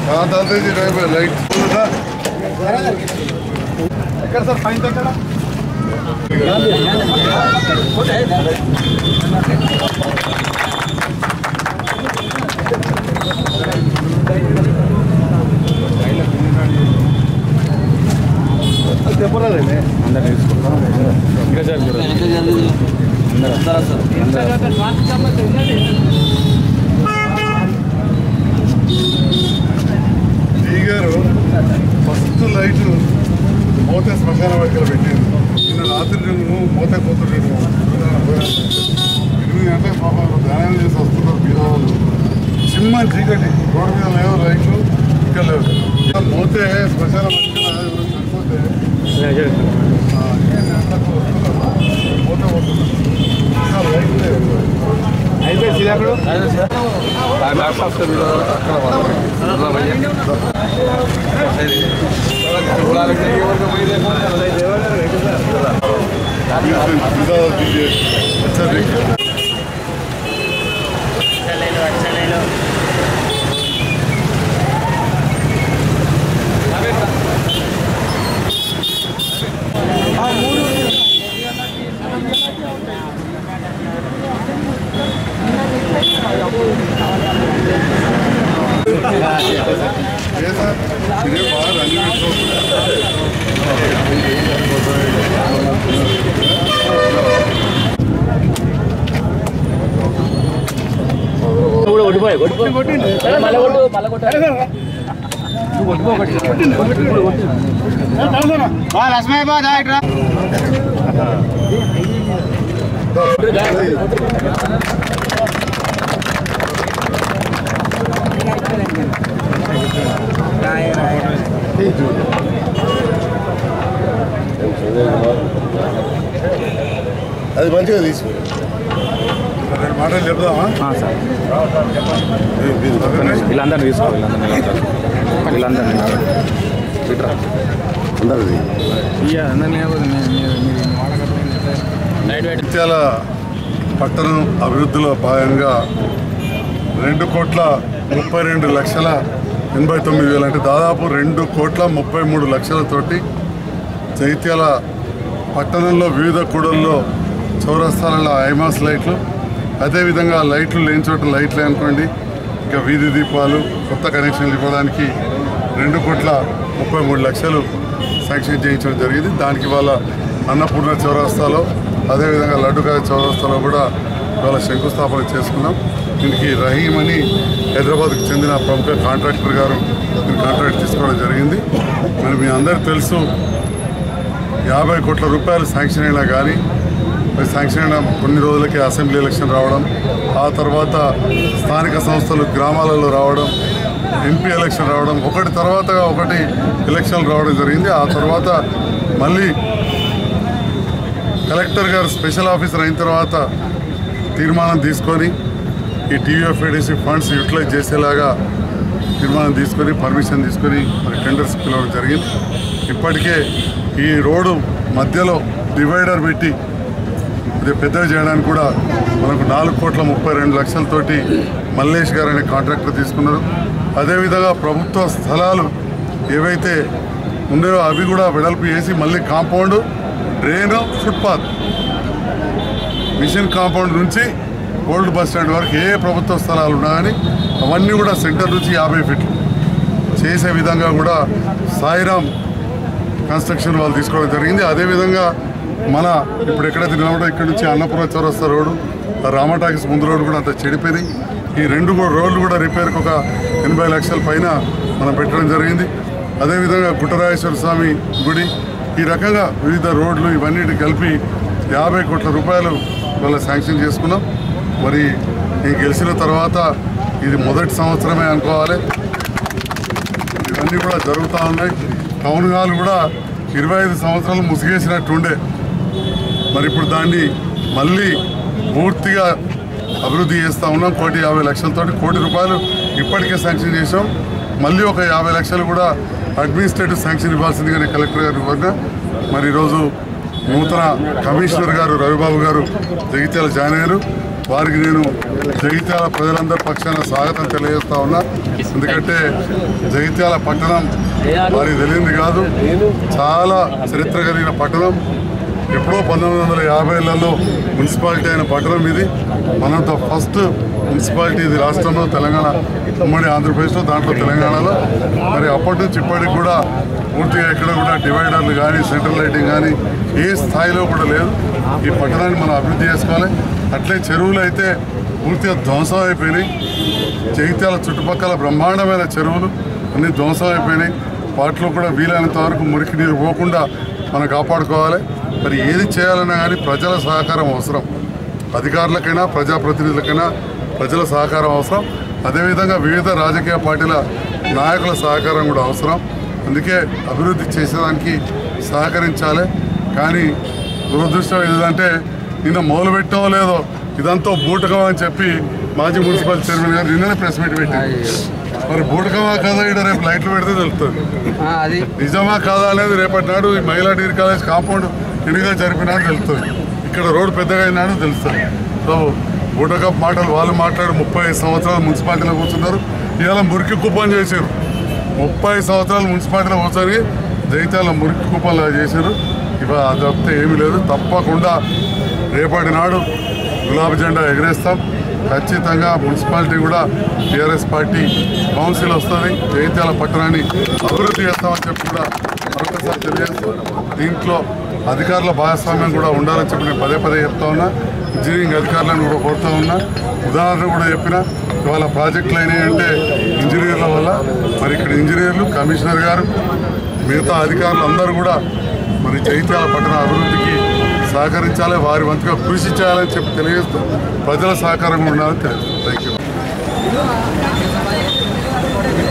దాదాపు driver light ఎక్కడ sir fine ఎక్కడ చెప్పలేదండి ఈ గారు ఫస్ట్ లైట్ మోతే శ్మశాన వాటికలు పెట్టింది నిన్న రాత్రి నేను మోతే కూతురు ఎనిమిది గంటలకు పాపం ధ్యానం చేసి వస్తున్నారు బీదవాళ్ళు చిన్న చీకటి రోడ్డు మీద లేవు లైట్లు ఇక్కడ లేవు మోతే శ్మశాన వాటికలు చనిపోతే ఆ, ఎనిమిది గంటలకు వస్తున్నారు మోతే పోతున్నారు ఇంకా లైట్ లేదు अच्छा देखिए ये सर ये बाहर रनिंग అది మంచిగా తీసుకో రెండు మాటలు చెప్దామా వీళ్ళందరినీ తీసుకో వీళ్ళందరినీ వీళ్ళందరినీ ఇట్రా అందరిది ఇయ్య అందరినీ నైట్ వెయిట్ ముత్యాల పట్టణం అభివృద్ధిలో భాగంగా రెండు కోట్ల ముప్పై రెండు లక్షల ఎనభై తొమ్మిది వేలు అంటే దాదాపు రెండు కోట్ల ముప్పై మూడు లక్షలతోటి జైత్యాల పట్టణంలో వివిధ కూడల్లో చౌరస్తాలలో ఐమాస్ లైట్లు అదేవిధంగా లైట్లు లేని చోట లైట్లు అనుకోండి ఇంకా వీధి దీపాలు కొత్త కనెక్షన్లు ఇవ్వడానికి రెండు కోట్ల ముప్పై మూడు లక్షలు శాంక్షన్ చేయించడం జరిగింది దానికి వాళ్ళ అన్నపూర్ణ చౌరస్తాలో అదేవిధంగా లడ్డుకాయ చౌరస్తాలో కూడా ఇవాళ శంకుస్థాపన చేసుకున్నాం దీనికి రహీం అని హైదరాబాద్కు చెందిన ప్రముఖ కాంట్రాక్టర్ గారు దీని కాంట్రాక్ట్ తీసుకోవడం జరిగింది మరి మీ అందరికీ తెలుసు యాభై కోట్ల రూపాయలు శాంక్షన్ అయినా కానీ మరి శాంక్షన్ అయిన కొన్ని రోజులకే అసెంబ్లీ ఎలక్షన్ రావడం ఆ తర్వాత స్థానిక సంస్థలు గ్రామాలలో రావడం ఎంపీ ఎలక్షన్ రావడం ఒకటి తర్వాత ఒకటి ఎలక్షన్లు రావడం జరిగింది ఆ తర్వాత మళ్ళీ కలెక్టర్ గారు స్పెషల్ ఆఫీసర్ అయిన తర్వాత తీర్మానం తీసుకొని ఈ టీయూఎఫ్ఐడిసి ఫండ్స్ యూటిలైజ్ చేసేలాగా తీర్మానం తీసుకొని పర్మిషన్ తీసుకొని మరి టెండర్స్ పిలవడం జరిగింది ఇప్పటికే ఈ రోడ్డు మధ్యలో డివైడర్ పెట్టి ఇది పెద్దగా చేయడానికి కూడా మనకు నాలుగు కోట్ల ముప్పై రెండు లక్షలతోటి మల్లేష్ గారు అనే కాంట్రాక్టర్ తీసుకున్నారు అదేవిధంగా ప్రభుత్వ స్థలాలు ఏవైతే ఉన్నాయో అవి కూడా వెడల్పు చేసి మళ్ళీ compound drain footpath mission compound నుంచి ఓల్డ్ బస్ స్టాండ్ వరకు ఏ ప్రభుత్వ స్థలాలు ఉన్నా కానీ అవన్నీ కూడా సెంటర్ నుంచి యాభై ఫీట్లు చేసే విధంగా కూడా సాయిరామ్ కన్స్ట్రక్షన్ వాళ్ళు తీసుకోవడం జరిగింది అదేవిధంగా మన ఇప్పుడు ఎక్కడైతే నిలబడో ఇక్కడ నుంచి అన్నపురం చౌరస్తా రోడ్డు ఆ రామటాకిస్ ముందు రోడ్డు కూడా అంత చెడిపోయింది ఈ రెండు కూడా రోడ్లు కూడా రిపేర్కి ఒక ఎనభై లక్షల పైన మనం పెట్టడం జరిగింది అదేవిధంగా గుట్టరాజేశ్వర స్వామి గుడి ఈ రకంగా వివిధ రోడ్లు ఇవన్నిటి కలిపి యాభై కోట్ల రూపాయలు వాళ్ళ శాంక్షన్ చేసుకున్నాం మరి ఈ గెలిచిన తర్వాత ఇది మొదటి సంవత్సరమే అనుకోవాలి ఇవన్నీ కూడా జరుగుతూ ఉన్నాయి టౌన్ హాల్ కూడా ఇరవై ఐదు సంవత్సరాలు ముసిగేసినట్టుండే మరి ఇప్పుడు దాన్ని మళ్ళీ పూర్తిగా అభివృద్ధి చేస్తూ ఉన్నాం కోటి యాభై లక్షలతోటి కోటి రూపాయలు ఇప్పటికే శాంక్షన్ చేసాం మళ్ళీ ఒక యాభై లక్షలు కూడా అడ్మినిస్ట్రేటివ్ శాంక్షన్ ఇవ్వాల్సిందిగా నేను కలెక్టర్ గారికి కోరిన మరి ఈరోజు నూతన కమిషనర్ గారు రవిబాబు గారు జగిత్యాల జాయిన్ అయ్యారు వారికి నేను జగిత్యాల ప్రజలందరి పక్షాన స్వాగతం తెలియజేస్తా ఉన్నా ఎందుకంటే జగిత్యాల పట్టణం వారికి తెలియంది కాదు చాలా చరిత్ర కలిగిన పట్టణం ఎప్పుడో పంతొమ్మిది వందల యాభైలలో మున్సిపాలిటీ అయిన పట్టణం ఇది మనంతో ఫస్ట్ మున్సిపాలిటీ ఇది రాష్ట్రంలో తెలంగాణ ఉమ్మడి ఆంధ్రప్రదేశ్లో దాంట్లో తెలంగాణలో మరి అప్పటి నుంచి ఇప్పటికి కూడా పూర్తిగా ఎక్కడ కూడా డివైడర్లు కానీ సెంట్రల్ లైటింగ్ కానీ ఏ స్థాయిలో కూడా లేదు ఈ పట్టణాన్ని మనం అభివృద్ధి చేసుకోవాలి అట్లే చెరువులు అయితే పూర్తిగా ధ్వంసం అయిపోయినాయి జగిత్యాల చుట్టుపక్కల బ్రహ్మాండమైన చెరువులు అన్ని ధ్వంసం అయిపోయినాయి వాటిలో కూడా వీలైనంత వరకు మురికి నీరు పోకుండా మనం కాపాడుకోవాలి మరి ఏది చేయాలన్నా కానీ ప్రజల సహకారం అవసరం అధికారులకైనా ప్రజాప్రతినిధులకైనా ప్రజల సహకారం అవసరం అదేవిధంగా వివిధ రాజకీయ పార్టీల నాయకుల సహకారం కూడా అవసరం అందుకే అభివృద్ధి చేసేదానికి సహకరించాలి కానీ దురదృష్టం ఏంటంటే నిన్న మొదలు పెట్టామో లేదో ఇదంతా బూటకం అని చెప్పి మాజీ మున్సిపల్ చైర్మన్ గారు నిన్ననే ప్రెస్ మీట్ పెట్టారు మరి బూటకమా కదా ఇక్కడ రేపు లైట్లు పెడితే తెలుస్తుంది అది నిజమా కాదా అనేది రేపటి నాడు ఈ మహిళా డిగ్రీ కాలేజ్ కాంపౌండ్ ఎన్నికలు జరిపినాడు తెలుస్తుంది ఇక్కడ రోడ్డు పెద్దగా అయినాడు తెలుస్తుంది సో బూటకప్ మాటలు వాళ్ళు మాట్లాడి ముప్పై ఐదు సంవత్సరాలు మున్సిపాలిటీలో కూర్చున్నారు ఇవాళ మురికి కుప్పం చేశారు ముప్పై సంవత్సరాలు మున్సిపాలిటీలో కూర్చొని జైత్యాల మురికి కుప్పంలో చేశారు ఇవాళ అది తప్పితే ఏమీ లేదు తప్పకుండా రేపటి నాడు గులాబీ జెండా ఎగరేస్తాం ఖచ్చితంగా మున్సిపాలిటీ కూడా టీఆర్ఎస్ పార్టీ కౌన్సిల్ వస్తుంది జైత్యాల పట్టణాన్ని అభివృద్ధి చేస్తామని చెప్పి కూడా మరొకసారి తెలియజేస్తూ దీంట్లో అధికారుల భాగస్వామ్యం కూడా ఉండాలని చెప్పి నేను పదే పదే చెప్తా ఉన్నా ఇంజనీరింగ్ అధికారులను కూడా కోరుతా ఉన్నా ఉదాహరణ కూడా చెప్పిన ఇవాళ ప్రాజెక్టులు అయినాయి అంటే ఇంజనీర్ల వల్ల మరి ఇక్కడ ఇంజనీర్లు కమిషనర్ గారు మిగతా అధికారులు అందరూ కూడా మరి జైత్యాల పట్టణ అభివృద్ధికి సహకరించాలి వారి వంతుగా కృషి చేయాలని చెప్పి తెలియజేస్తూ ప్రజల సహకారం ఉండాలని తెలియజేస్తాం థ్యాంక్ యూ